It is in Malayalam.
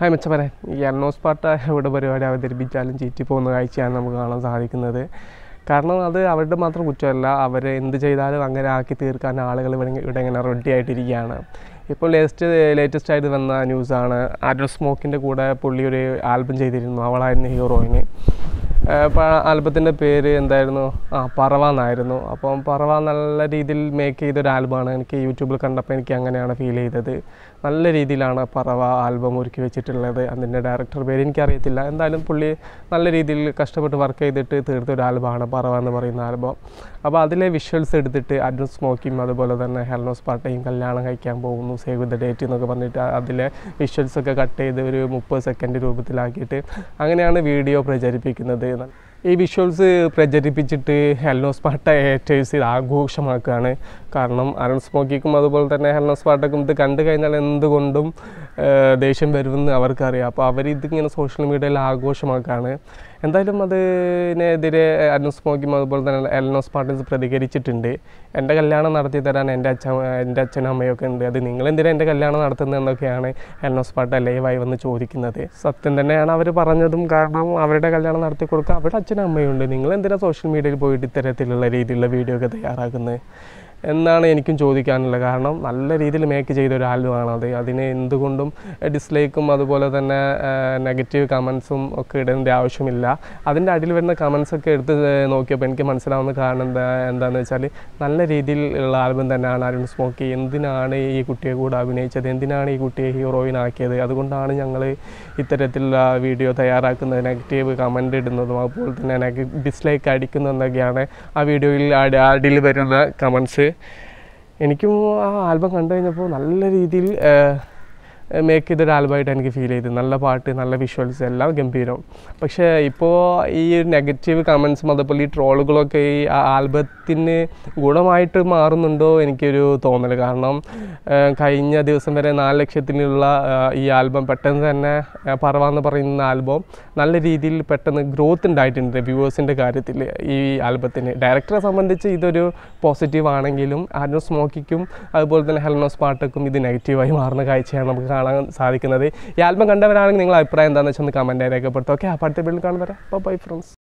ഹായ് മെച്ചപ്പരെ ഈ എർണോസ് പാട്ട എവിടെ പരിപാടി അവതരിപ്പിച്ചാലും ചീറ്റി പോകുന്ന കാഴ്ചയാണ് നമുക്ക് കാണാൻ സാധിക്കുന്നത് കാരണം അത് അവരുടെ മാത്രം കുറ്റമല്ല അവർ എന്ത് ചെയ്താലും അങ്ങനെ ആക്കി തീർക്കാൻ ആളുകൾ ഇവിടെ ഇവിടെ ഇങ്ങനെ റെഡി ആയിട്ടിരിക്കുകയാണ് ഇപ്പോൾ ലേറ്റസ്റ്റ് ലേറ്റസ്റ്റ് ആയിട്ട് വന്ന ന്യൂസാണ് ആരോ സ്മോക്കിൻ്റെ കൂടെ പുള്ളി ഒരു ആൽബം ചെയ്തിരുന്നു അവളായിരുന്നു ഹീറോയിന് അപ്പോൾ ആൽബത്തിൻ്റെ പേര് എന്തായിരുന്നു ആ പറവ എന്നായിരുന്നു അപ്പം പറവ നല്ല രീതിയിൽ മേക്ക് ചെയ്തൊരു ആൽബമാണ് എനിക്ക് യൂട്യൂബിൽ കണ്ടപ്പോൾ എനിക്ക് അങ്ങനെയാണ് ഫീൽ ചെയ്തത് നല്ല രീതിയിലാണ് പറവ ആൽബം ഒരുക്കി വെച്ചിട്ടുള്ളത് അതിൻ്റെ ഡയറക്ടർ പേര് എനിക്കറിയത്തില്ല എന്തായാലും പുള്ളി നല്ല രീതിയിൽ കഷ്ടപ്പെട്ട് വർക്ക് ചെയ്തിട്ട് തീർത്തൊരു ആൽബമാണ് പറവ എന്ന് പറയുന്ന ആൽബം അപ്പോൾ അതിലെ വിഷ്വൽസ് എടുത്തിട്ട് അഡ്വൻ സ്മോക്കിയും അതുപോലെ തന്നെ ഹെൽനോസ് പാട്ടയും കല്യാണം കഴിക്കാൻ പോകുന്നു സേവ് ദ ഡേറ്റ് എന്നൊക്കെ പറഞ്ഞിട്ട് അതിലെ വിഷ്വൽസ് ഒക്കെ കട്ട് ചെയ്ത് ഒരു മുപ്പത് സെക്കൻഡ് രൂപത്തിലാക്കിയിട്ട് അങ്ങനെയാണ് വീഡിയോ പ്രചരിപ്പിക്കുന്നത് ഈ വിഷ്വൽസ് പ്രചരിപ്പിച്ചിട്ട് ഹെൽനോസ് പാട്ട ഏറ്റേഴ്സ് ഇത് ആഘോഷമാക്കുകയാണ് കാരണം അരുൺ സ്മോക്കിക്കും അതുപോലെ തന്നെ ഹെൽനോസ് പാട്ടക്കും ഇത് കണ്ടു കഴിഞ്ഞാൽ എന്തുകൊണ്ടും ഏഹ്, ദേഷ്യം വരുമെന്ന് അവർക്കറിയാം അപ്പോൾ അവരിതിങ്ങനെ സോഷ്യൽ മീഡിയയിൽ ആഘോഷമാക്കുകയാണ് എന്തായാലും അതിനെതിരെ അരുൺ സ്മോക്കിയും അതുപോലെ തന്നെ എൽനോസ് പാട്ടൻസ് പ്രതികരിച്ചിട്ടുണ്ട് എൻ്റെ കല്യാണം നടത്തി തരാൻ എൻ്റെ അച്ഛൻ എൻ്റെ അച്ഛനും അമ്മയൊക്കെ ഉണ്ട് അത് നിങ്ങളെന്തിനാണ് എൻ്റെ കല്യാണം നടത്തുന്നത് എന്നൊക്കെയാണ് എൽനോസ് പാട്ട ലൈവായി വന്ന് ചോദിക്കുന്നത് സത്യം തന്നെയാണ് അവർ പറഞ്ഞതും കാരണം അവരുടെ കല്യാണം നടത്തി കൊടുക്കുക അവരുടെ അച്ഛനും അമ്മയുണ്ട് നിങ്ങൾ എന്തിനാണ് സോഷ്യൽ മീഡിയയിൽ പോയിട്ട് ഇത്തരത്തിലുള്ള രീതിയിലുള്ള വീഡിയോ ഒക്കെ തയ്യാറാക്കുന്നത് എന്നാണ് എനിക്കും ചോദിക്കാനുള്ളത് കാരണം നല്ല രീതിയിൽ മേക്ക് ചെയ്ത ഒരു ആൽബമാണ് അത് അതിന് എന്തുകൊണ്ടും ഡിസ്ലൈക്കും അതുപോലെ തന്നെ നെഗറ്റീവ് കമൻസും ഒക്കെ ഇടേണ്ട ആവശ്യമില്ല അതിൻ്റെ അടിയിൽ വരുന്ന കമൻസ് ഒക്കെ എടുത്ത് നോക്കിയപ്പോൾ എനിക്ക് മനസ്സിലാവുന്ന കാരണം എന്താ എന്താണെന്ന് വെച്ചാൽ നല്ല രീതിയിൽ ഉള്ള ആൽബം തന്നെയാണ് അരുൺ സ്മോക്കി എന്തിനാണ് ഈ കുട്ടിയെ കൂടെ അഭിനയിച്ചത് എന്തിനാണ് ഈ കുട്ടിയെ ഹീറോയിനാക്കിയത് അതുകൊണ്ടാണ് ഞങ്ങൾ ഇത്തരത്തിലുള്ള വീഡിയോ തയ്യാറാക്കുന്നത് നെഗറ്റീവ് കമൻ്റ് ഇടുന്നതും അതുപോലെ തന്നെ നെഗ ഡിസ്ലൈക്ക് അടിക്കുന്നതൊക്കെയാണ് ആ വീഡിയോയിൽ അടിയിൽ വരുന്ന കമൻസ് എനിക്കും ആ ആൽബം കണ്ടു കഴിഞ്ഞപ്പോൾ നല്ല രീതിയിൽ മേക്ക് ചെയ്തൊരു ആൽബമായിട്ട് എനിക്ക് ഫീൽ ചെയ്തു നല്ല പാട്ട് നല്ല വിഷ്വൽസ് എല്ലാം ഗംഭീരം പക്ഷേ ഇപ്പോൾ ഈ നെഗറ്റീവ് കമൻസും അതുപോലെ ഈ ട്രോളുകളൊക്കെ ഈ ആ ആൽബത്തിന് ഗുണമായിട്ട് മാറുന്നുണ്ടോ എനിക്കൊരു തോന്നൽ കാരണം ആ, കഴിഞ്ഞ ദിവസം വരെ നാല് ലക്ഷത്തിലുള്ള ആ, ഈ ആൽബം പെട്ടെന്ന് തന്നെ ആ, പറവ എന്ന് പറയുന്ന ആൽബം നല്ല രീതിയിൽ പെട്ടെന്ന് ഗ്രോത്ത് ഉണ്ടായിട്ടുണ്ട് വ്യൂവേഴ്സിൻ്റെ കാര്യത്തിൽ ഈ ആൽബത്തിന് ഡയറക്ടറെ സംബന്ധിച്ച് ഇതൊരു പോസിറ്റീവ് ആണെങ്കിലും ആരോ സ്മോക്കിക്കും അതുപോലെ തന്നെ ഹെൽനോസ് പാട്ടക്കും ഇത് നെഗറ്റീവായി മാറുന്ന കാഴ്ചയാണ് നമുക്ക് കാണാൻ സാധിക്കുന്നത് ഈ ആൽബം കണ്ടവരാണെങ്കിൽ നിങ്ങളുടെ അഭിപ്രായം എന്താണെന്ന് വെച്ചാൽ ഒന്ന് കമൻറ്റായി രേഖപ്പെടുത്തും ഓക്കെ അപ്പോൾ അടുത്ത വീട്ടിൽ കാണുന്നവരെ ബൈ ഫ്രണ്ട്സ്